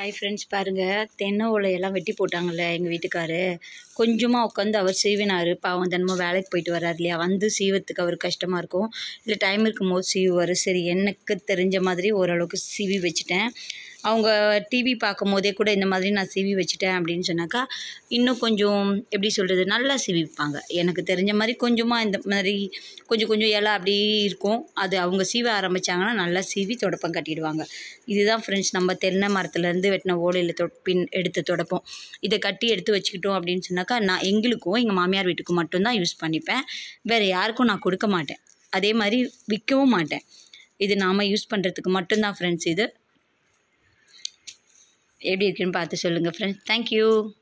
hi friends பாருங்கள் தென்னை ஓலையெல்லாம் வெட்டி போட்டாங்கல்ல எங்கள் வீட்டுக்காரு கொஞ்சமாக உட்காந்து அவர் சீவினார் பாவம் தினமும் வேலைக்கு போயிட்டு வர்றாரு இல்லையா வந்து சீவத்துக்கு அவருக்கு கஷ்டமாக இருக்கும் இல்லை டைம் இருக்கும்போது சீவுவார் சரி எனக்கு தெரிஞ்ச மாதிரி ஓரளவுக்கு சீவி வச்சுட்டேன் அவங்க டிவி பார்க்கும் போதே கூட இந்த மாதிரி நான் சீவி வச்சுட்டேன் அப்படின்னு சொன்னாக்கா இன்னும் கொஞ்சம் எப்படி சொல்கிறது நல்லா சீவிப்பாங்க எனக்கு தெரிஞ்ச மாதிரி கொஞ்சமாக இந்த மாதிரி கொஞ்சம் கொஞ்சம் இலை அப்படி இருக்கும் அது அவங்க சீவ ஆரம்பித்தாங்கன்னா நல்லா சீவி தொடப்பம் கட்டிடுவாங்க இதுதான் ஃப்ரெண்ட்ஸ் நம்ம தென்னை மரத்துலேருந்து வெட்டின ஓலையில் தொ பின் எடுத்து தொடப்போம் இதை கட்டி எடுத்து வச்சுக்கிட்டோம் அப்படின்னு சொன்னாக்கா நான் எங்களுக்கும் எங்கள் மாமியார் வீட்டுக்கும் மட்டும்தான் யூஸ் பண்ணிப்பேன் வேறு யாருக்கும் நான் கொடுக்க மாட்டேன் அதே மாதிரி விற்கவும் மாட்டேன் இது நாம் யூஸ் பண்ணுறதுக்கு மட்டும்தான் ஃப்ரெண்ட்ஸ் இது எப்படி இருக்குன்னு பார்த்து சொல்லுங்கள் ஃப்ரெண்ட்ஸ் தேங்க்யூ